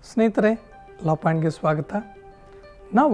ಸ್ನೇಹಿತರೆ ಲಾ ಪಾಯಿಂಟ್ಗೆ ಸ್ವಾಗತ ನಾವು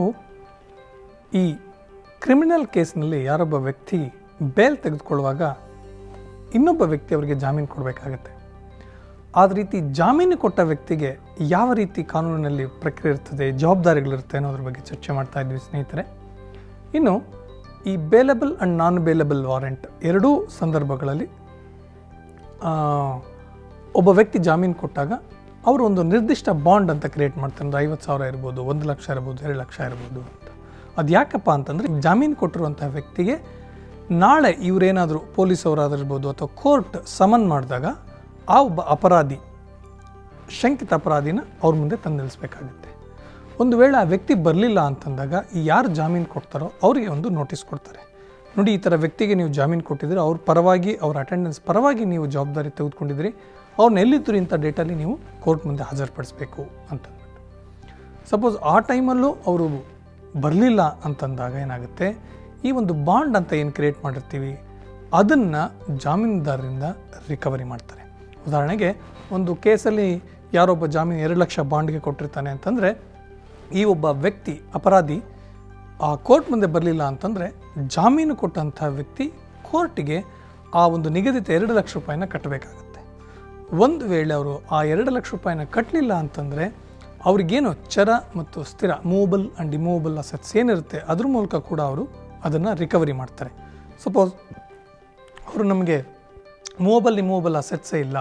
ಈ ಕ್ರಿಮಿನಲ್ ಕೇಸ್ನಲ್ಲಿ ಯಾರೊಬ್ಬ ವ್ಯಕ್ತಿ ಬೇಲ್ ತೆಗೆದುಕೊಳ್ಳುವಾಗ ಇನ್ನೊಬ್ಬ ವ್ಯಕ್ತಿ ಅವರಿಗೆ ಜಾಮೀನು ಕೊಡಬೇಕಾಗತ್ತೆ ಆದ ರೀತಿ ಜಾಮೀನು ಕೊಟ್ಟ ವ್ಯಕ್ತಿಗೆ ಯಾವ ರೀತಿ ಕಾನೂನಿನಲ್ಲಿ ಪ್ರಕ್ರಿಯೆ ಇರ್ತದೆ ಜವಾಬ್ದಾರಿಗಳಿರುತ್ತೆ ಅನ್ನೋದ್ರ ಬಗ್ಗೆ ಚರ್ಚೆ ಮಾಡ್ತಾ ಇದ್ವಿ ಸ್ನೇಹಿತರೆ ಇನ್ನು ಈ bailable and non bailable warrant ಎರಡೂ ಸಂದರ್ಭಗಳಲ್ಲಿ ಆ, ಒಬ್ಬ ವ್ಯಕ್ತಿ ಜಾಮೀನು ಕೊಟ್ಟಾಗ ಅವರು ಒಂದು ನಿರ್ದಿಷ್ಟ ಬಾಂಡ್ ಅಂತ ಕ್ರಿಯೇಟ್ ಮಾಡ್ತಾರೆ ಅಂದ್ರೆ ಐವತ್ತು ಸಾವಿರ ಇರ್ಬೋದು ಒಂದು ಲಕ್ಷ ಇರ್ಬೋದು ಎರಡು ಲಕ್ಷ ಇರ್ಬೋದು ಅಂತ ಅದು ಯಾಕಪ್ಪ ಅಂತಂದರೆ ಜಾಮೀನು ಕೊಟ್ಟಿರುವಂಥ ವ್ಯಕ್ತಿಗೆ ನಾಳೆ ಇವರೇನಾದರೂ ಪೊಲೀಸ್ ಅವರಾದಿರ್ಬೋದು ಅಥವಾ ಕೋರ್ಟ್ ಸಮನ್ ಮಾಡಿದಾಗ ಆ ಒಬ್ಬ ಅಪರಾಧಿ ಶಂಕಿತ ಅಪರಾಧಿನ ಅವ್ರ ಮುಂದೆ ತಂದು ನಿಲ್ಲಿಸ್ಬೇಕಾಗುತ್ತೆ ಒಂದು ವೇಳೆ ಆ ವ್ಯಕ್ತಿ ಬರಲಿಲ್ಲ ಅಂತಂದಾಗ ಈ ಯಾರು ಜಾಮೀನು ಕೊಡ್ತಾರೋ ಅವರಿಗೆ ಒಂದು ನೋಟಿಸ್ ಕೊಡ್ತಾರೆ ನೋಡಿ ಈ ಥರ ವ್ಯಕ್ತಿಗೆ ನೀವು ಜಾಮೀನು ಕೊಟ್ಟಿದ್ರೆ ಅವ್ರ ಪರವಾಗಿ ಅವ್ರ ಅಟೆಂಡೆನ್ಸ್ ಪರವಾಗಿ ನೀವು ಜವಾಬ್ದಾರಿ ತೆಗೆದುಕೊಂಡಿದ್ರಿ ಅವ್ರನ್ನ ಎಲ್ಲಿದ್ದರು ಇಂಥ ಡೇಟಲ್ಲಿ ನೀವು ಕೋರ್ಟ್ ಮುಂದೆ ಹಾಜರುಪಡಿಸ್ಬೇಕು ಅಂತಂದ್ಬಿಟ್ಟು ಸಪೋಸ್ ಆ ಟೈಮಲ್ಲೂ ಅವರು ಬರಲಿಲ್ಲ ಅಂತಂದಾಗ ಏನಾಗುತ್ತೆ ಈ ಒಂದು ಬಾಂಡ್ ಅಂತ ಏನು ಕ್ರಿಯೇಟ್ ಮಾಡಿರ್ತೀವಿ ಅದನ್ನು ಜಾಮೀನುದಾರರಿಂದ ರಿಕವರಿ ಮಾಡ್ತಾರೆ ಉದಾಹರಣೆಗೆ ಒಂದು ಕೇಸಲ್ಲಿ ಯಾರೊಬ್ಬ ಜಾಮೀನು ಎರಡು ಲಕ್ಷ ಬಾಂಡ್ಗೆ ಕೊಟ್ಟಿರ್ತಾನೆ ಅಂತಂದರೆ ಈ ಒಬ್ಬ ವ್ಯಕ್ತಿ ಅಪರಾಧಿ ಆ ಕೋರ್ಟ್ ಮುಂದೆ ಬರಲಿಲ್ಲ ಅಂತಂದರೆ ಜಾಮೀನು ಕೊಟ್ಟಂಥ ವ್ಯಕ್ತಿ ಕೋರ್ಟಿಗೆ ಆ ಒಂದು ನಿಗದಿತ ಎರಡು ಲಕ್ಷ ರೂಪಾಯಿನ ಕಟ್ಟಬೇಕಾಗತ್ತೆ ಒಂದು ವೇಳೆ ಅವರು ಆ ಎರಡು ಲಕ್ಷ ರೂಪಾಯಿನ ಕಟ್ಟಲಿಲ್ಲ ಅಂತಂದರೆ ಅವ್ರಿಗೇನು ಚರ ಮತ್ತು ಸ್ಥಿರ ಮೂವಬಲ್ ಆ್ಯಂಡ್ ಡಿಮೂವಬಲ್ ಅಸೆಟ್ಸ್ ಏನಿರುತ್ತೆ ಅದ್ರ ಮೂಲಕ ಕೂಡ ಅವರು ಅದನ್ನು ರಿಕವರಿ ಮಾಡ್ತಾರೆ ಸಪೋಸ್ ಅವರು ನಮಗೆ ಮೂವಬಲ್ ರಿಮೂವಬಲ್ ಅಸೆಟ್ಸೇ ಇಲ್ಲ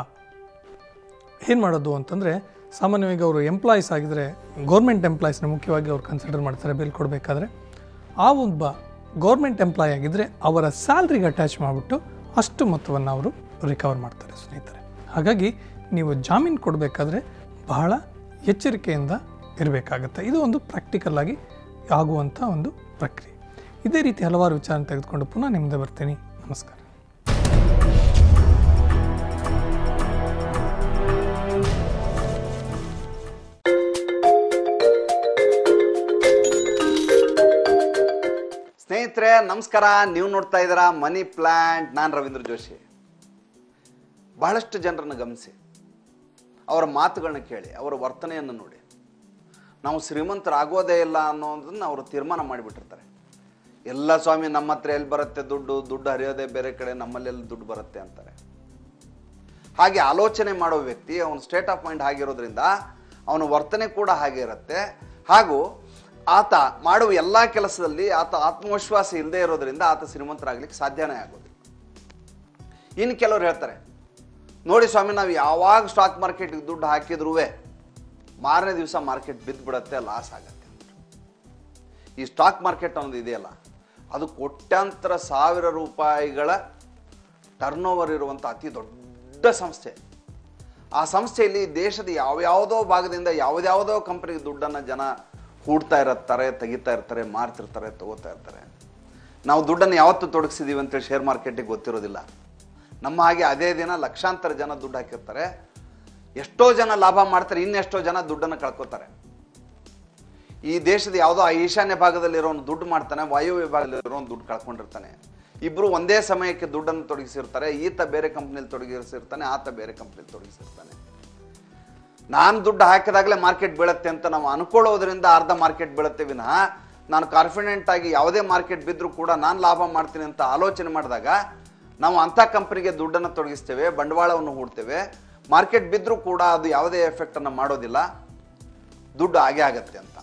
ಏನು ಮಾಡೋದು ಅಂತಂದರೆ ಸಾಮಾನ್ಯವಾಗಿ ಅವರು ಎಂಪ್ಲಾಯೀಸ್ ಆಗಿದ್ದರೆ ಗೌರ್ಮೆಂಟ್ ಎಂಪ್ಲಾಯೀಸ್ನ ಮುಖ್ಯವಾಗಿ ಅವ್ರು ಕನ್ಸಿಡರ್ ಮಾಡ್ತಾರೆ ಬಿಲ್ ಕೊಡಬೇಕಾದ್ರೆ ಆ ಒಬ್ಬ ಗೌರ್ಮೆಂಟ್ ಎಂಪ್ಲಾಯ್ ಆಗಿದ್ದರೆ ಅವರ ಸ್ಯಾಲ್ರಿಗೆ ಅಟ್ಯಾಚ್ ಮಾಡಿಬಿಟ್ಟು ಅಷ್ಟು ಮೊತ್ತವನ್ನು ಅವರು ರಿಕವರ್ ಮಾಡ್ತಾರೆ ಸ್ನೇಹಿತರೆ ಹಾಗಾಗಿ ನೀವು ಜಾಮೀನು ಕೊಡಬೇಕಾದ್ರೆ ಬಹಳ ಎಚ್ಚರಿಕೆಯಿಂದ ಇರಬೇಕಾಗುತ್ತೆ ಇದು ಒಂದು ಪ್ರಾಕ್ಟಿಕಲ್ ಆಗಿ ಆಗುವಂಥ ಒಂದು ಪ್ರಕ್ರಿಯೆ ಇದೇ ರೀತಿ ಹಲವಾರು ವಿಚಾರ ತೆಗೆದುಕೊಂಡು ಪುನಃ ನಿಮ್ಮದೇ ಬರ್ತೀನಿ ನಮಸ್ಕಾರ ಸ್ನೇಹಿತರೆ ನಮಸ್ಕಾರ ನೀವು ನೋಡ್ತಾ ಇದ್ದೀರಾ ಮನಿ ಪ್ಲಾಂಟ್ ನಾನು ರವೀಂದ್ರ ಜೋಶಿ ಬಹಳಷ್ಟು ಜನರನ್ನು ಗಮನಿಸಿ ಅವರ ಮಾತುಗಳನ್ನ ಕೇಳಿ ಅವರ ವರ್ತನೆಯನ್ನು ನೋಡಿ ನಾವು ಶ್ರೀಮಂತರಾಗೋದೇ ಇಲ್ಲ ಅನ್ನೋದನ್ನ ಅವರು ತೀರ್ಮಾನ ಮಾಡಿಬಿಟ್ಟಿರ್ತಾರೆ ಎಲ್ಲ ಸ್ವಾಮಿ ನಮ್ಮ ಹತ್ರ ಎಲ್ಲಿ ಬರುತ್ತೆ ದುಡ್ಡು ದುಡ್ಡು ಹರಿಯೋದೇ ಬೇರೆ ಕಡೆ ನಮ್ಮಲ್ಲೆಲ್ಲಿ ದುಡ್ಡು ಬರುತ್ತೆ ಅಂತಾರೆ ಹಾಗೆ ಆಲೋಚನೆ ಮಾಡೋ ವ್ಯಕ್ತಿ ಅವನ ಸ್ಟೇಟ್ ಆಫ್ ಮೈಂಡ್ ಆಗಿರೋದ್ರಿಂದ ಅವನ ವರ್ತನೆ ಕೂಡ ಹಾಗೆ ಇರುತ್ತೆ ಹಾಗೂ ಆತ ಮಾಡುವ ಎಲ್ಲ ಕೆಲಸದಲ್ಲಿ ಆತ ಆತ್ಮವಿಶ್ವಾಸ ಇಲ್ಲದೆ ಇರೋದ್ರಿಂದ ಆತ ಶ್ರೀಮಂತರಾಗ್ಲಿಕ್ಕೆ ಸಾಧ್ಯನೇ ಆಗೋದಿಲ್ಲ ಇನ್ನು ಕೆಲವರು ಹೇಳ್ತಾರೆ ನೋಡಿ ಸ್ವಾಮಿ ನಾವು ಯಾವಾಗ ಸ್ಟಾಕ್ ಮಾರ್ಕೆಟ್ಗೆ ದುಡ್ಡು ಹಾಕಿದ್ರೂ ಮಾರನೇ ದಿವಸ ಮಾರ್ಕೆಟ್ ಬಿದ್ದು ಬಿಡತ್ತೆ ಲಾಸ್ ಆಗತ್ತೆ ಈ ಸ್ಟಾಕ್ ಮಾರ್ಕೆಟ್ ಅನ್ನೋದು ಇದೆಯಲ್ಲ ಅದು ಕೋಟ್ಯಾಂತರ ಸಾವಿರ ರೂಪಾಯಿಗಳ ಟರ್ನ್ ಓವರ್ ಇರುವಂಥ ಅತಿ ದೊಡ್ಡ ಸಂಸ್ಥೆ ಆ ಸಂಸ್ಥೆಯಲ್ಲಿ ದೇಶದ ಯಾವ್ಯಾವುದೋ ಭಾಗದಿಂದ ಯಾವುದ್ಯಾವುದೋ ಕಂಪನಿಗೆ ದುಡ್ಡನ್ನು ಜನ ಹೂಡ್ತಾ ಇರ್ತಾರೆ ತೆಗಿತಾ ಇರ್ತಾರೆ ಮಾರ್ತಿರ್ತಾರೆ ತಗೋತಾ ಇರ್ತಾರೆ ನಾವು ದುಡ್ಡನ್ನು ಯಾವತ್ತು ತೊಡಗಿಸಿದೀವಿ ಅಂತೇಳಿ ಶೇರ್ ಮಾರ್ಕೆಟಿಗೆ ಗೊತ್ತಿರೋದಿಲ್ಲ ನಮ್ಮ ಹಾಗೆ ಅದೇ ದಿನ ಲಕ್ಷಾಂತರ ಜನ ದುಡ್ಡು ಹಾಕಿರ್ತಾರೆ ಎಷ್ಟೋ ಜನ ಲಾಭ ಮಾಡ್ತಾರೆ ಇನ್ನೆಷ್ಟೋ ಜನ ದುಡ್ಡನ್ನು ಕಳ್ಕೊತಾರೆ ಈ ದೇಶದ ಯಾವುದೋ ಆ ಈಶಾನ್ಯ ಭಾಗದಲ್ಲಿರೋನು ದುಡ್ಡು ಮಾಡ್ತಾನೆ ವಾಯುವ್ಯ ಭಾಗದಲ್ಲಿರೋನು ದುಡ್ಡು ಕಳ್ಕೊಂಡಿರ್ತಾನೆ ಇಬ್ರು ಒಂದೇ ಸಮಯಕ್ಕೆ ದುಡ್ಡನ್ನು ತೊಡಗಿಸಿರ್ತಾರೆ ಈತ ಬೇರೆ ಕಂಪ್ನಿಯಲ್ಲಿ ತೊಡಗಿಸಿರ್ತಾನೆ ಆತ ಬೇರೆ ಕಂಪ್ನಿಯಲ್ಲಿ ತೊಡಗಿಸಿರ್ತಾನೆ ನಾನು ದುಡ್ಡು ಹಾಕಿದಾಗಲೇ ಮಾರ್ಕೆಟ್ ಬೀಳುತ್ತೆ ಅಂತ ನಾವು ಅನ್ಕೊಳ್ಳೋದ್ರಿಂದ ಅರ್ಧ ಮಾರ್ಕೆಟ್ ಬೀಳುತ್ತೆ ವಿನಃ ನಾನು ಕಾನ್ಫಿಡೆಂಟ್ ಆಗಿ ಯಾವುದೇ ಮಾರ್ಕೆಟ್ ಬಿದ್ದರೂ ಕೂಡ ನಾನು ಲಾಭ ಮಾಡ್ತೀನಿ ಅಂತ ಆಲೋಚನೆ ಮಾಡಿದಾಗ ನಾವು ಅಂಥ ಕಂಪ್ನಿಗೆ ದುಡ್ಡನ್ನು ತೊಡಗಿಸ್ತೇವೆ ಬಂಡವಾಳವನ್ನು ಹೂಡ್ತೇವೆ ಮಾರ್ಕೆಟ್ ಬಿದ್ದರೂ ಕೂಡ ಅದು ಯಾವುದೇ ಎಫೆಕ್ಟನ್ನು ಮಾಡೋದಿಲ್ಲ ದುಡ್ಡು ಹಾಗೆ ಆಗತ್ತೆ ಅಂತ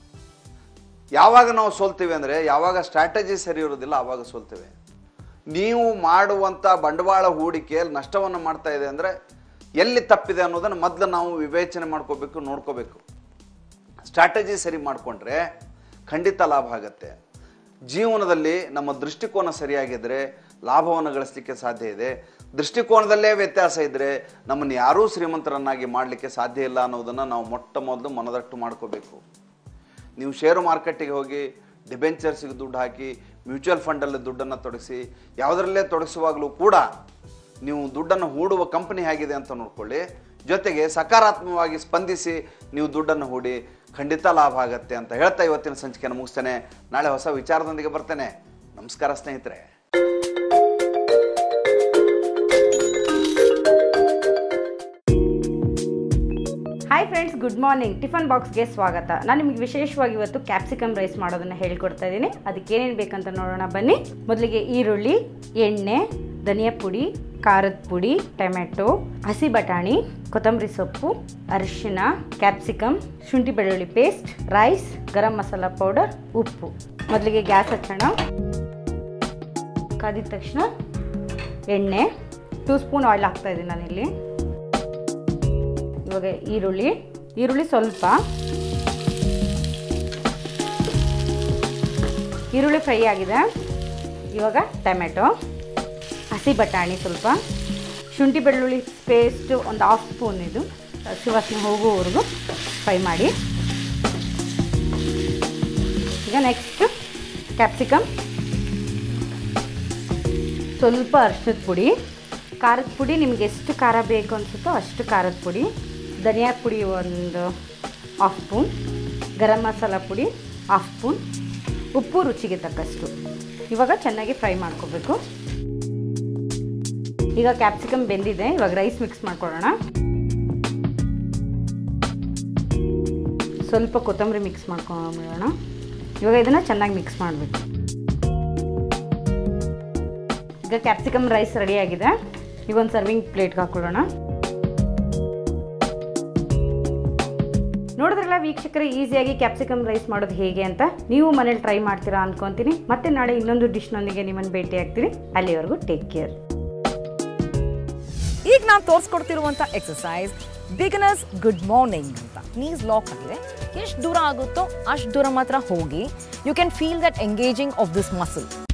ಯಾವಾಗ ನಾವು ಸೋಲ್ತೀವಿ ಅಂದರೆ ಯಾವಾಗ ಸ್ಟ್ರಾಟಜಿ ಸರಿ ಇರೋದಿಲ್ಲ ಆವಾಗ ಸೋಲ್ತೇವೆ ನೀವು ಮಾಡುವಂಥ ಬಂಡವಾಳ ಹೂಡಿಕೆಯಲ್ಲಿ ನಷ್ಟವನ್ನು ಮಾಡ್ತಾ ಇದೆ ಅಂದರೆ ಎಲ್ಲಿ ತಪ್ಪಿದೆ ಅನ್ನೋದನ್ನು ಮೊದಲು ನಾವು ವಿವೇಚನೆ ಮಾಡ್ಕೋಬೇಕು ನೋಡ್ಕೋಬೇಕು ಸ್ಟ್ರಾಟಜಿ ಸರಿ ಮಾಡಿಕೊಂಡ್ರೆ ಖಂಡಿತ ಲಾಭ ಆಗತ್ತೆ ಜೀವನದಲ್ಲಿ ನಮ್ಮ ದೃಷ್ಟಿಕೋನ ಸರಿಯಾಗಿದ್ದರೆ ಲಾಭವನ್ನು ಗಳಿಸಲಿಕ್ಕೆ ಸಾಧ್ಯ ಇದೆ ದೃಷ್ಟಿಕೋನದಲ್ಲೇ ವ್ಯತ್ಯಾಸ ಇದ್ದರೆ ನಮ್ಮನ್ನು ಯಾರೂ ಶ್ರೀಮಂತರನ್ನಾಗಿ ಮಾಡಲಿಕ್ಕೆ ಸಾಧ್ಯ ಇಲ್ಲ ಅನ್ನೋದನ್ನು ನಾವು ಮೊಟ್ಟ ಮೊದಲು ಮನದಟ್ಟು ಮಾಡ್ಕೋಬೇಕು ನೀವು ಷೇರು ಮಾರ್ಕೆಟಿಗೆ ಹೋಗಿ ಡಿಬೆಂಚರ್ಸಿಗೆ ದುಡ್ಡು ಹಾಕಿ ಮ್ಯೂಚುವಲ್ ಫಂಡಲ್ಲಿ ದುಡ್ಡನ್ನು ತೊಡಗಿಸಿ ಯಾವುದರಲ್ಲೇ ತೊಡಗಿಸುವಾಗಲೂ ಕೂಡ ನೀವು ದುಡ್ಡನ್ನು ಹೂಡುವ ಕಂಪನಿ ಹೇಗಿದೆ ಅಂತ ನೋಡ್ಕೊಳ್ಳಿ ಜೊತೆಗೆ ಸಕಾರಾತ್ಮಕವಾಗಿ ಸ್ಪಂದಿಸಿ ನೀವು ದುಡ್ಡನ್ನು ಹೂಡಿ ಖಂಡಿತ ಲಾಭ ಆಗತ್ತೆ ಅಂತ ಹೇಳ್ತಾ ಇವತ್ತಿನ ಸಂಚಿಕೆಯನ್ನು ಮುಗಿಸ್ತೇನೆ ನಾಳೆ ಹೊಸ ವಿಚಾರದೊಂದಿಗೆ ಬರ್ತೇನೆ ನಮಸ್ಕಾರ ಸ್ನೇಹಿತರೆ hi friends good morning tiffin ಬಾಕ್ಸ್ಗೆ ಸ್ವಾಗತ ನಾನು ನಿಮಗೆ ವಿಶೇಷವಾಗಿ ಇವತ್ತು ಕ್ಯಾಪ್ಸಿಕಮ್ ರೈಸ್ ಮಾಡೋದನ್ನ ಹೇಳ್ಕೊಡ್ತಾ ಇದ್ದೀನಿ ಅದಕ್ಕೆ ಏನೇನು ಬೇಕಂತ ನೋಡೋಣ ಬನ್ನಿ ಮೊದಲಿಗೆ ಈರುಳ್ಳಿ ಎಣ್ಣೆ ಧನಿಯಾ ಪುಡಿ ಖಾರದ ಪುಡಿ ಟೊಮೆಟೊ ಹಸಿ ಬಟಾಣಿ ಕೊತ್ತಂಬರಿ ಸೊಪ್ಪು ಅರಿಶಿನ ಕ್ಯಾಪ್ಸಿಕಮ್ ಶುಂಠಿ ಬೆಳ್ಳುಳ್ಳಿ paste rice garam masala powder ಉಪ್ಪು ಮೊದಲಿಗೆ ಗ್ಯಾಸ್ ಹಚ್ಚೋಣ ಕಾದಿದ ತಕ್ಷಣ ಎಣ್ಣೆ ಟೂ ಸ್ಪೂನ್ ಆಯಿಲ್ ಹಾಕ್ತಾ ಇದ್ದೀನಿ ನಾನಿಲ್ಲಿ ಇವಾಗ ಈರುಳ್ಳಿ ಈರುಳ್ಳಿ ಸ್ವಲ್ಪ ಈರುಳ್ಳಿ ಫ್ರೈ ಆಗಿದೆ ಇವಾಗ ಟೊಮೆಟೊ ಹಸಿ ಬಟಾಣಿ ಸ್ವಲ್ಪ ಶುಂಠಿ ಬೆಳ್ಳುಳ್ಳಿ ಪೇಸ್ಟ್ ಒಂದು ಹಾಫ್ ಸ್ಪೂನ್ ಇದು ಹಸಿ ವಾಸನೆ ಹೋಗುವವರೆಗೂ ಫ್ರೈ ಮಾಡಿ ಈಗ ನೆಕ್ಸ್ಟ್ ಕ್ಯಾಪ್ಸಿಕಮ್ ಸ್ವಲ್ಪ ಅರ್ಶಿನದ ಪುಡಿ ಖಾರದ ಪುಡಿ ನಿಮ್ಗೆ ಎಷ್ಟು ಖಾರ ಬೇಕು ಅನಿಸುತ್ತೋ ಅಷ್ಟು ಖಾರದ ಪುಡಿ ಧನಿಯಾ ಪುಡಿ ಒಂದು ಹಾಫ್ ಸ್ಪೂನ್ ಗರಂ ಮಸಾಲ ಪುಡಿ ಹಾಫ್ ಸ್ಪೂನ್ ಉಪ್ಪು ರುಚಿಗೆ ತಕ್ಕಷ್ಟು ಇವಾಗ ಚೆನ್ನಾಗಿ ಫ್ರೈ ಮಾಡ್ಕೋಬೇಕು ಈಗ ಕ್ಯಾಪ್ಸಿಕಮ್ ಬೆಂದಿದೆ ಇವಾಗ ರೈಸ್ ಮಿಕ್ಸ್ ಮಾಡ್ಕೊಳ್ಳೋಣ ಸ್ವಲ್ಪ ಕೊತ್ತಂಬರಿ ಮಿಕ್ಸ್ ಮಾಡ್ಕೊಂಬಿಡೋಣ ಇವಾಗ ಇದನ್ನು ಚೆನ್ನಾಗಿ ಮಿಕ್ಸ್ ಮಾಡಬೇಕು ಈಗ ಕ್ಯಾಪ್ಸಿಕಮ್ ರೈಸ್ ರೆಡಿ ಆಗಿದೆ ಈಗ ಒಂದು ಸರ್ವಿಂಗ್ ಪ್ಲೇಟ್ಗೆ ಹಾಕೊಳ್ಳೋಣ ನೋಡಿದ್ರಲ್ಲ ವೀಕ್ಷಕರೇ ಈಸಿಯಾಗಿ ಕ್ಯಾಪ್ಸಿಕಮ್ ರೈಸ್ ಮಾಡೋದು ಹೇಗೆ ಅಂತ ನೀವು ಮನೇಲಿ ಟ್ರೈ ಮಾಡ್ತೀರಾ ಅನ್ಕೊಂತೀನಿ ಮತ್ತೆ ನಾಳೆ ಇನ್ನೊಂದು ಡಿಶ್ನೊಂದಿಗೆ ನಿಮ್ಮನ್ನು ಭೇಟಿ ಆಗ್ತೀನಿ ಅಲ್ಲಿವರೆಗೂ ಟೇಕ್ ಕೇರ್ ಈಗ ನಾವು ತೋರಿಸ್ಕೊಡ್ತಿರುವಂಥ ಎಕ್ಸಸೈಸ್ ಬಿಗಿನರ್ಸ್ ಗುಡ್ ಮಾರ್ನಿಂಗ್ ಅಂತ ನೀಸ್ ಲಾಕ್ ಆಗಿದೆ ಎಷ್ಟು ದೂರ ಆಗುತ್ತೋ ಅಷ್ಟು ದೂರ ಮಾತ್ರ ಹೋಗಿ you can feel that engaging of this muscle